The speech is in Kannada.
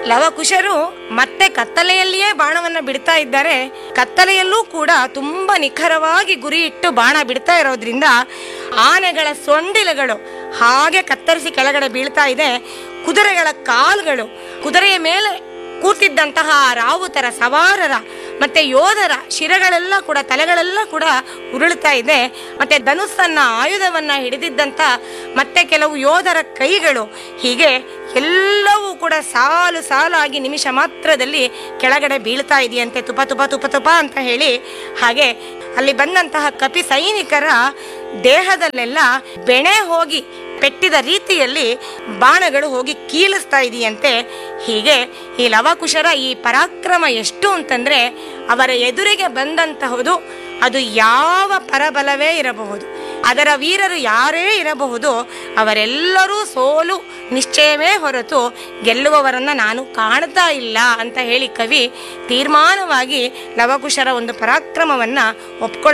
ಲವಕುಶರು ಮತ್ತೆ ಕತ್ತಲೆಯಲ್ಲಿಯೇ ಬಾಣವನ್ನ ಬಿಡ್ತಾ ಇದ್ದಾರೆ ಕತ್ತಲೆಯಲ್ಲೂ ಕೂಡ ತುಂಬಾ ನಿಖರವಾಗಿ ಗುರಿ ಇಟ್ಟು ಬಾಣ ಬಿಡ್ತಾ ಇರೋದ್ರಿಂದ ಆನೆಗಳ ಸೊಂಡಿಲುಗಳು ಹಾಗೆ ಕತ್ತರಿಸಿ ಕೆಳಗಡೆ ಬೀಳ್ತಾ ಇದೆ ಕುದುರೆಗಳ ಕಾಲುಗಳು ಕುದುರೆಯ ಮೇಲೆ ಕೂತಿದ್ದಂತಹ ರಾವುತರ ಸವಾರರ ಮತ್ತೆ ಯೋಧರ ಶಿರಗಳೆಲ್ಲ ಕೂಡ ತಲೆಗಳೆಲ್ಲ ಕೂಡ ಉರುಳ್ತಾ ಇದೆ ಮತ್ತೆ ಧನುಸ್ಸನ್ನ ಆಯುಧವನ್ನ ಹಿಡಿದಿದ್ದಂತ ಮತ್ತೆ ಕೆಲವು ಯೋಧರ ಕೈಗಳು ಹೀಗೆ ಎಲ್ಲವೂ ಕೂಡ ಸಾಲು ಸಾಲಾಗಿ ನಿಮಿಷ ಮಾತ್ರದಲ್ಲಿ ಕೆಳಗಡೆ ಬೀಳ್ತಾ ಇದೆಯಂತೆ ತುಪ ತುಪ ತುಪ ತುಪ ಅಂತ ಹೇಳಿ ಹಾಗೆ ಅಲ್ಲಿ ಬಂದಂತಹ ಕಪಿ ಸೈನಿಕರ ದೇಹದಲ್ಲೆಲ್ಲ ಬೆಣೆ ಹೋಗಿ ಪೆಟ್ಟಿದ ರೀತಿಯಲ್ಲಿ ಬಾಣಗಳು ಹೋಗಿ ಕೀಲಿಸ್ತಾ ಇದೆಯಂತೆ ಹೀಗೆ ಈ ಲವಕುಶರ ಈ ಪರಾಕ್ರಮ ಎಷ್ಟು ಅಂತಂದ್ರೆ ಅವರ ಎದುರಿಗೆ ಬಂದಂತಹುದು ಅದು ಯಾವ ಪರಬಲವೇ ಇರಬಹುದು ಅದರ ವೀರರು ಯಾರೇ ಇರಬಹುದು ಅವರೆಲ್ಲರೂ ಸೋಲು ನಿಶ್ಚಯವೇ ಹೊರತು ಗೆಲ್ಲುವವರನ್ನ ನಾನು ಕಾಣ್ತಾ ಇಲ್ಲ ಅಂತ ಹೇಳಿ ಕವಿ ತೀರ್ಮಾನವಾಗಿ ಲವಕುಶರ ಒಂದು ಪರಾಕ್ರಮವನ್ನ ಒಪ್ಕೊಳ್ಳ